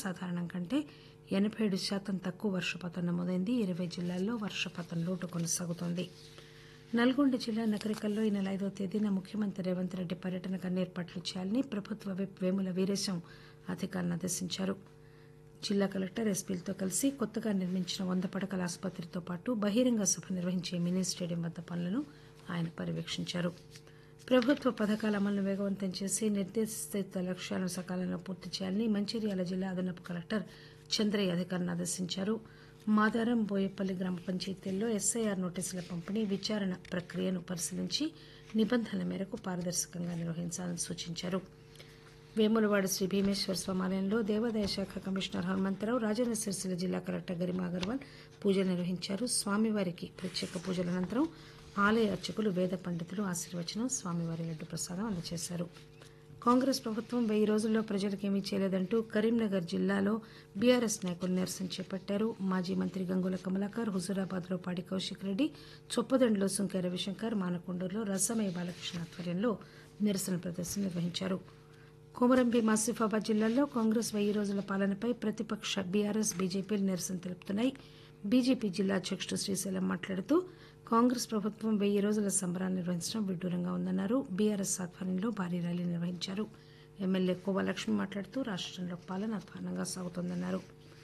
సాధారణం కంటే ఎనబై ఏడు శాతం తక్కువ వర్షపాతం నమోదైంది ఇరవై జిల్లాల్లో వర్షపాతం లోటు కొనసాగుతోంది నల్గొండ జిల్లా నగరికల్లో ఈ నెల ఐదో తేదీన ముఖ్యమంత్రి రేవంత్ రెడ్డి పర్యటనకు అన్ని ఏర్పాట్లు చేయాలని ప్రభుత్వ విప్ వేముల వీరేశం అధికారులను ఆదేశించారు జిల్లా కలెక్టర్ ఎస్పీలతో కలిసి కొత్తగా నిర్మించిన వంద పడకల ఆసుపత్రితో పాటు బహిరంగ సభ నిర్వహించే మినీ స్టేడియం వద్ద పనులను ఆయన పర్యవేక్షించారు ప్రభుత్వ పథకాల అమలును వేగవంతం చేసి నిర్దేశిత లక్ష్యాలను సకాలంలో పూర్తి చేయాలని మంచిర్యాల జిల్లా అదనపు కలెక్టర్ చంద్రయ్య అధికారులను ఆదేశించారు మాదారం బోయపల్లి గ్రామ పంచాయతీల్లో ఎస్ఐఆర్ నోటీసుల పంపిణీ విచారణ ప్రక్రియను పరిశీలించి నిబంధనల మేరకు పారదర్శకంగా నిర్వహించాలని సూచించారు వేములవాడ శ్రీ భీమేశ్వర స్వామాలయంలో దేవాదాయ శాఖ కమిషనర్ హనుమంతరావు రాజన్న సిరిసిల్ల జిల్లా కలెక్టర్ గరిమా అగర్వాల్ పూజలు నిర్వహించారు స్వామివారికి ప్రత్యేక పూజల అనంతరం ఆలయ అర్చకులు వేద పండితులు ఆశీర్వచనం స్వామివారి లడ్డు ప్రసాదం అందజేశారు కాంగ్రెస్ ప్రభుత్వం వెయ్యి రోజుల్లో ప్రజలకేమీ చేయలేదంటూ కరీంనగర్ జిల్లాలో బీఆర్ఎస్ నాయకులు నిరసన చేపట్టారు మాజీ మంత్రి గంగుల కమలాకర్ హుజూరాబాద్లో పాడి కౌశిక్ రెడ్డి చొప్పదండిలో సుంకె రవిశంకర్ మానకొండూరులో రసమయ్య బాలకృష్ణ ఆధ్వర్యంలో నిరసన ప్రదర్శన నిర్వహించారు కొమరంభీం ఆసిఫాబాద్ జిల్లాల్లో కాంగ్రెస్ వెయ్యి రోజుల పాలనపై ప్రతిపక్ష బీఆర్ఎస్ బీజేపీలు నిరసన తెలుపుతున్నాయి బీజేపీ జిల్లా అధ్యక్షుడు శ్రీశైలం మాట్లాడుతూ కాంగ్రెస్ ప్రభుత్వం వెయ్యి రోజుల సంబరాన్ని నిర్వహించడం విడ్డూరంగా ఉందన్నారు బీఆర్ఎస్ ఆధ్వర్యంలో భారీ ర్యాలీ నిర్వహించారు ఎమ్మెల్యే కోవాలక్ష్మి మాట్లాడుతూ రాష్టంలో పాలన అధ్వానంగా సాగుతోందన్నారు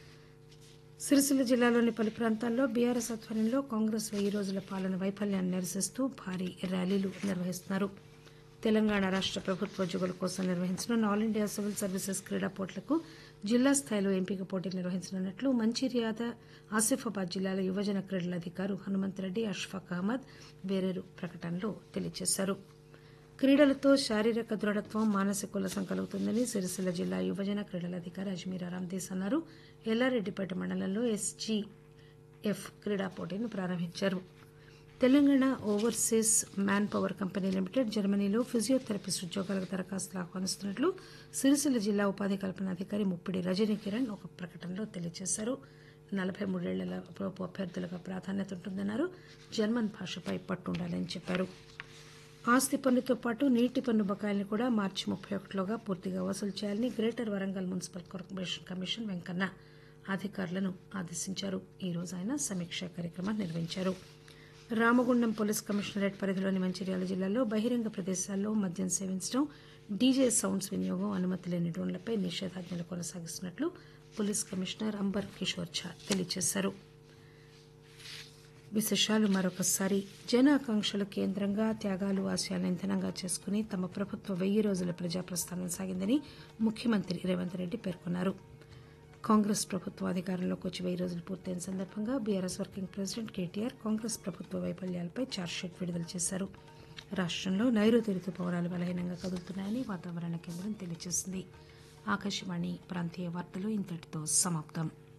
సిరిసిల్ల జిల్లాలోని పలు ప్రాంతాల్లో బీఆర్ఎస్ ఆధ్వర్యంలో కాంగ్రెస్ వెయ్యి రోజుల పాలన వైఫల్యాన్ని నిరసిస్తూ భారీ ర్యాలీలు నిర్వహిస్తున్నారు తెలంగాణ రాష్ట ప్రభుత్వోద్యోగుల కోసం నిర్వహించనున్న ఆల్ ఇండియా సివిల్ సర్వీసెస్ క్రీడా పోటీలకు జిల్లా స్థాయిలో ఎంపిక పోటీలు నిర్వహించనున్నట్లు మంచిర్యాల ఆసిఫాబాద్ జిల్లాల యువజన క్రీడల అధికారు హనుమంతరెడ్డి అష్ఫాక్ అహ్మద్ వేరేరు ప్రకటనలో తెలియజేశారు క్రీడలతో శారీరక దృఢత్వం మానసిక ఉల్లాసం కలుగుతుందని సిరిసిల్ల జిల్లా యువజన క్రీడల అధికారి అజ్మీర్ అరాందేశ్ అన్నారు ఎల్లారెడ్డిపేట మండలంలో ఎస్జీఎఫ్ క్రీడా పోటీని ప్రారంభించారు Telangana overseas manpower company limited జర్మనీలో ఫిజియోథెరపిస్ట్ ఉద్యోగాలకు దరఖాస్తులు ఆహ్వానిస్తున్నట్లు సిరిసిల్ల జిల్లా ఉపాధి కల్పన అధికారి ముప్పిడి రజనీ కిరణ్ ఒక ప్రకటనలో తెలియజేశారు నలభై మూడేళ్ల లోపు అభ్యర్థులకు ప్రాధాన్యత ఉంటుందన్నారు జర్మన్ భాషపై పట్టుండాలని చెప్పారు ఆస్తి పన్నుతో పాటు నీటి పన్ను బకాయిలను కూడా మార్చి ముప్పై ఒకటిలోగా పూర్తిగా వసూలు చేయాలని greater Warangal municipal corporation commission Venkanna అధికారులను ఆదేశించారు ఈ రోజు ఆయన సమీక్షా కార్యక్రమాన్ని నిర్వహించారు రామగుండం పోలీస్ కమిషనరేట్ పరిధిలోని మంచిర్యాల జిల్లాలో బహిరంగ ప్రదేశాల్లో మద్యం సేవించడం డీజే సౌండ్స్ వినియోగం అనుమతి లేని డ్రోన్లపై నిషేధాజ్ఞలు కొనసాగిస్తున్నట్లు పోలీస్ కమిషనర్ అంబర్ కిషోర్ ఝా తెలియజేశారు విశేషాలు మరొకసారి జన ఆకాంక్షల కేంద్రంగా త్యాగాలు ఆశయాలను ఇంధనంగా చేసుకుని తమ ప్రభుత్వ వెయ్యి రోజుల ప్రజాప్రస్థానం సాగిందని ముఖ్యమంత్రి రేవంత్ రెడ్డి పేర్కొన్నారు కాంగ్రెస్ ప్రభుత్వం అధికారంలోకి వచ్చి వెయ్యి రోజులు పూర్తయిన సందర్భంగా BRS working president KTR Congress ప్రభుత్వ వైఫల్యాలపై ఛార్జ్షీట్ విడుదల చేశారు రాష్టంలో నైరుతి రుతుపవనాలు బలహీనంగా కదులుతున్నాయని వాతావరణ కేంద్రం తెలియజేసింది ఆకాశవాణి ప్రాంతీయ వార్తలు ఇంతటితో సమాప్తం